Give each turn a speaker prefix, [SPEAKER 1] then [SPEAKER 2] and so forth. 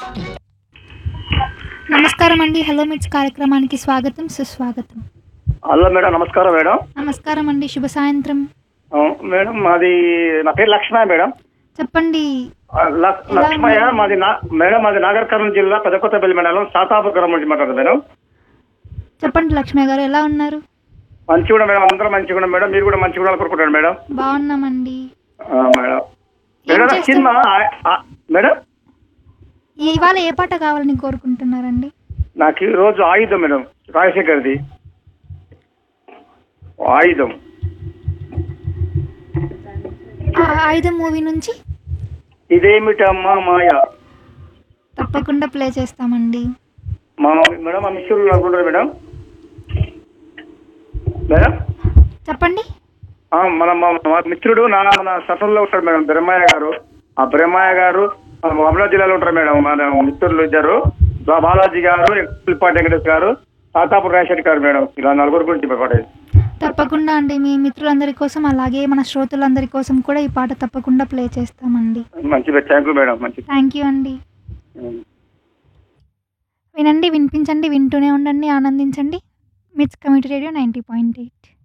[SPEAKER 1] నమస్కారం అండి హలో మిట్స్ కార్యక్రమానికి స్వాగతం సుస్వాగతం
[SPEAKER 2] హలో మేడం నమస్కారం మేడం
[SPEAKER 1] నమస్కారం అండి శుభ సాయంత్రం
[SPEAKER 2] ఆ, మేడం మాది నా పేరు లక్ష్మయ్య మేడం
[SPEAKER 1] చెప్పండి
[SPEAKER 2] ఆ, లక్- లక్ష్మయ్య మాది నా మేడం మాది నాగర్ కర్నూలు జిల్లా పెద్దకొత్తపల్లి మండలం సాతాపూర్ గ్రామం నుంచి మాట్లాడదు మేడం
[SPEAKER 1] చెప్పండి లక్ష్మి గారు ఎలా ఉన్నారు
[SPEAKER 2] మంచిగా ఉన్నాం మేడం అందరం మంచిగా ఉన్నాం మేడం మీరు కూడా మంచిగా ఉండాలని కోరుకుంటాను మేడం
[SPEAKER 1] బాగున్నామండి
[SPEAKER 2] ఆ, మేడం
[SPEAKER 1] ఏం
[SPEAKER 2] మేడం
[SPEAKER 1] చేస్తారు?
[SPEAKER 2] సినిమా ఆ, ఆ, మేడం
[SPEAKER 1] ఇవాళ ఏ పాట కావాలని కోరుకుంటున్నారండి
[SPEAKER 2] నాకు ఈ రోజు ఆయుధం మేడం రాజశేఖర్ది ఆయుధం
[SPEAKER 1] ఆ ఆయుధం మూవీ నుంచి
[SPEAKER 2] ఇదేమిటమ్మా మాయ
[SPEAKER 1] తప్పకుండా ప్లే చేస్తామండి
[SPEAKER 2] మా మేడం మా మిస్టర్ అనుకుంటారు మేడం మేడం
[SPEAKER 1] చెప్పండి
[SPEAKER 2] ఆ, మన మా మా మిత్రుడు నా మన సఫర్లో ఉంటాడు మేడం బ్రహ్మయ్య గారు ఆ బ్రహ్మయ్య గారు ఆ, అమరావతి జిల్లాలో ఉంటారు మేడం మన మిత్రులు ఇద్దరు బా- బాలాజీ గారు పులిపాటి వెంకటేష్ గారు తాతాపూర్ రాజశేఖర్ గారు మేడం ఇలా నలుగురు గురించి పాడేది
[SPEAKER 1] తప్పకుండా అండి మీ మిత్రులందరి కోసం అలాగే మన శ్రోతలందరి కోసం కూడా ఈ పాట తప్పకుండా ప్లే చేస్తామండి
[SPEAKER 2] మంచిది థ్యాంక్ యూ మేడం మంచిది
[SPEAKER 1] థ్యాంక్ యూ అండి వినండి వినిపించండి వింటూనే ఉండండి ఆనందించండి MITS committee radio ninety point eight